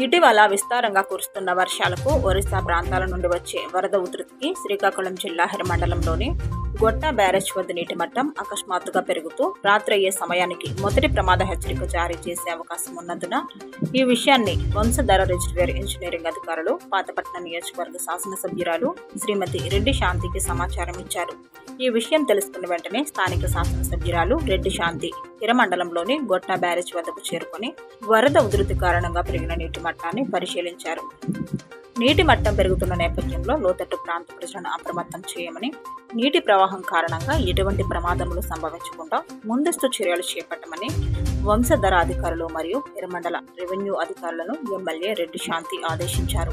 ఇటీవల విస్తారంగా కురుస్తున్న వర్షాలకు ఒరిస్సా ప్రాంతాల నుండి వచ్చే వరద ఉధృతికి శ్రీకాకుళం జిల్లా హిరమండలంలోని గొట్ట బ్యారేజ్ వద్ద నీటి మట్టం అకస్మాత్తుగా పెరుగుతూ రాత్రి అయ్యే సమయానికి మొదటి ప్రమాద హెచ్చరిక జారీ చేసే అవకాశం ఉన్నందున ఈ విషయాన్ని వంశధర రిజర్వేర్ ఇంజనీరింగ్ అధికారులు పాతపట్నం నియోజకవర్గ శాసనసభ్యురాలు శ్రీమతి రెడ్డి శాంతికి సమాచారం ఇచ్చారు ఈ విషయం తెలుసుకున్న వెంటనే స్థానిక శాసనసభ్యురాలు రెడ్డి శాంతి హిరమండలంలోని గొట్ట బ్యారేజ్ వద్దకు చేరుకుని వరద ఉధృతి కారణంగా పెరిగిన నీటి మట్టాన్ని పరిశీలించారు నీటి మట్టం పెరుగుతున్న నేపథ్యంలో లోతట్టు ప్రాంత ప్రజలను అప్రమత్తం చేయమని నీటి ప్రవాహం కారణంగా ఎటువంటి ప్రమాదములు సంభవించకుండా ముందస్తు చర్యలు చేపట్టమని వంశధర అధికారులు మరియు హిరమండల రెవెన్యూ అధికారులను ఎమ్మెల్యే రెడ్డి శాంతి ఆదేశించారు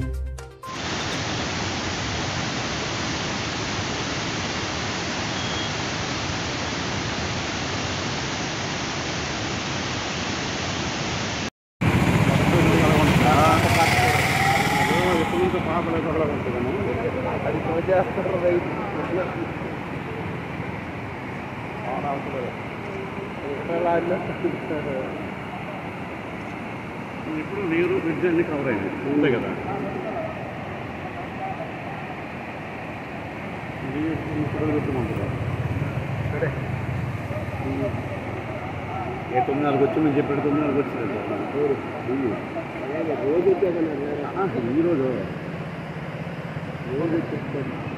ఎప్పటి నుంచో పాపలే పగల ఉంటుందను అది తోచేస్తారు రైతు ఇప్పుడు నీరు బ్రిడ్జ్ అన్ని కవర్ అయింది ఉంది కదా ఇది ఇప్పుడు గుర్తుమంటారు ఏ తొమ్మిదిన్నరకు వచ్చి మేము చెప్పాడు తొమ్మిదిన్నరకు వచ్చింది రోజు వచ్చేదన్నా ఈరోజు రోజు వచ్చేస్తాను